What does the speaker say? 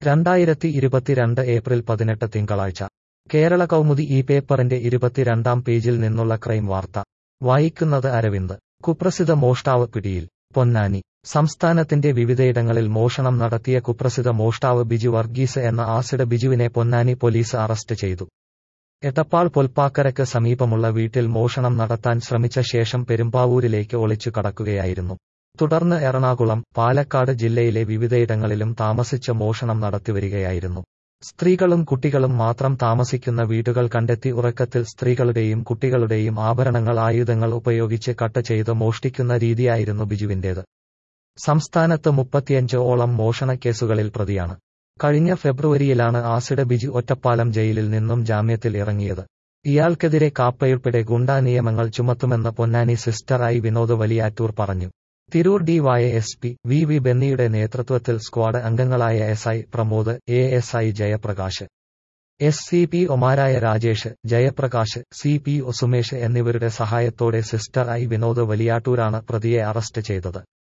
രണ്ടായിരത്തി ഇരുപത്തിരണ്ട് ഏപ്രിൽ പതിനെട്ട് തിങ്കളാഴ്ച കേരള കൗമുദി ഈ പേപ്പറിന്റെ ഇരുപത്തിരണ്ടാം പേജിൽ നിന്നുള്ള ക്രൈം വാർത്ത വായിക്കുന്നത് അരവിന്ദ് കുപ്രസിദ്ധ മോഷ്ടാവ് പിടിയിൽ പൊന്നാനി സംസ്ഥാനത്തിന്റെ വിവിധയിടങ്ങളിൽ മോഷണം നടത്തിയ കുപ്രസിദ്ധ മോഷ്ടാവ് ബിജു വർഗീസ് എന്ന ആസിഡ് ബിജുവിനെ പൊന്നാനി പോലീസ് അറസ്റ്റ് ചെയ്തു എടപ്പാൾ പൊൽപ്പാക്കരയ്ക്ക് സമീപമുള്ള വീട്ടിൽ മോഷണം നടത്താൻ ശ്രമിച്ച ശേഷം പെരുമ്പാവൂരിലേക്ക് ഒളിച്ചു കടക്കുകയായിരുന്നു തുടർന്ന് എറണാകുളം പാലക്കാട് ജില്ലയിലെ വിവിധയിടങ്ങളിലും താമസിച്ച് മോഷണം നടത്തിവരികയായിരുന്നു സ്ത്രീകളും കുട്ടികളും മാത്രം താമസിക്കുന്ന വീടുകൾ കണ്ടെത്തി ഉറക്കത്തിൽ സ്ത്രീകളുടെയും കുട്ടികളുടെയും ആഭരണങ്ങൾ ആയുധങ്ങൾ ഉപയോഗിച്ച് കട്ട് ചെയ്ത് മോഷ്ടിക്കുന്ന രീതിയായിരുന്നു ബിജുവിന്റേത് സംസ്ഥാനത്ത് മുപ്പത്തിയഞ്ച് ഓളം മോഷണക്കേസുകളിൽ പ്രതിയാണ് കഴിഞ്ഞ ഫെബ്രുവരിയിലാണ് ആസിഡ് ബിജു ഒറ്റപ്പാലം ജയിലിൽ നിന്നും ജാമ്യത്തിൽ ഇറങ്ങിയത് ഇയാൾക്കെതിരെ കാപ്പയുൾപ്പെടെ ഗുണ്ടാ നിയമങ്ങൾ ചുമത്തുമെന്ന് പൊന്നാനി സിസ്റ്റർ ഐ വിനോദ് വലിയാറ്റൂർ പറഞ്ഞു Tirur D Y S P V V ബെന്നിയുടെ നേതൃത്വത്തിൽ സ്ക്വാഡ് അംഗങ്ങളായ S I Pramod A S I Jayaprakash S C P ഒമാരായ Rajesh Jayaprakash C P O Sumesh എന്നിവരുടെ സഹായത്തോടെ സിസ്റ്റർ ഐ വിനോദ് വലിയാട്ടൂരാണ് പ്രതിയെ അറസ്റ്റ് ചെയ്തത്